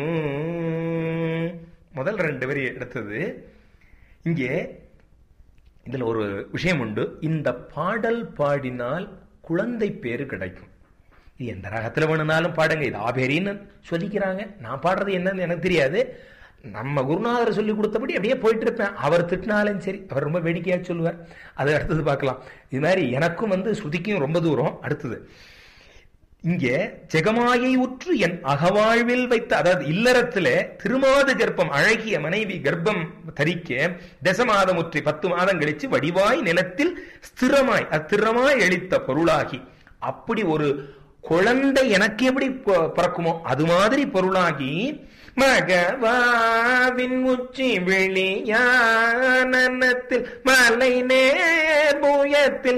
முதல் ரெண்டு வரி எடுத்தது இங்கே இதுல ஒரு விஷயம் உண்டு இந்த பாடல் பாடினால் குழந்தை பேரு கிடைக்கும் இது எந்த ரகத்துல வேணும்னாலும் பாடுங்க இது ஆபேரின்னு சொல்லிக்கிறாங்க நான் பாடுறது என்னன்னு எனக்கு தெரியாது நம்ம குருநாதர் சொல்லி கொடுத்தபடி அப்படியே போயிட்டு இருப்பேன் அவர் திட்டினாலும் சரி அவர் ரொம்ப வேடிக்கையா சொல்லுவார் அது அடுத்தது பார்க்கலாம் இது மாதிரி எனக்கும் வந்து ஸ்ருதிக்கும் ரொம்ப தூரம் அடுத்தது இங்கே ஜெகமாயை உற்று என் அகவாழ்வில் வைத்த அதாவது இல்லறத்துல திருமாத கர்ப்பம் அழகிய மனைவி கர்ப்பம் தரிக்க தசமாதமுற்றி பத்து மாதம் கழிச்சு வடிவாய் நிலத்தில் ஸ்திரமாய் அத்திரமாய் எளித்த பொருளாகி அப்படி ஒரு குழந்தை எனக்கு எப்படி பிறக்குமோ அது மாதிரி பொருளாகி மகவாவின் உச்சி வெளியானத்தில் மலை நேர்புயத்தில்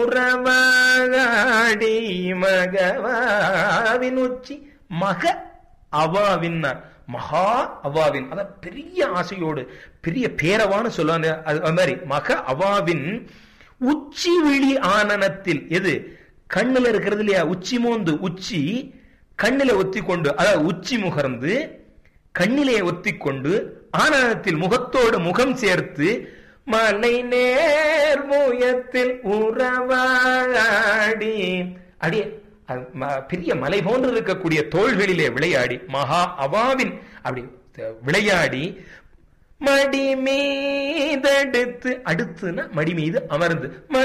உறவாடி மகவாவின் உச்சி மக அவாவின்னார் மகா அவாவின் அத பெரிய ஆசையோடு பெரிய பேரவான்னு சொல்லுவாங்க அது மாதிரி மக அவாவின் உச்சி விழி ஆனனத்தில் எது கண்ணுல இருக்கிறது இல்லையா உச்சி மோந்து உச்சி கண்ணில ஒத்தி கொண்டு அதாவது உச்சி முகர்ந்து கண்ணிலே ஒத்திக்கொண்டு ஆனந்தத்தில் முகத்தோடு முகம் சேர்த்து மலை நேர்முயத்தில் உறவாடி அடியே பெரிய மலை போன்று இருக்கக்கூடிய தோள்களிலே விளையாடி மகா அவாவின் அப்படி விளையாடி மடி மீதெடுத்து அடுத்துன்னா மடி மீது அமர்ந்து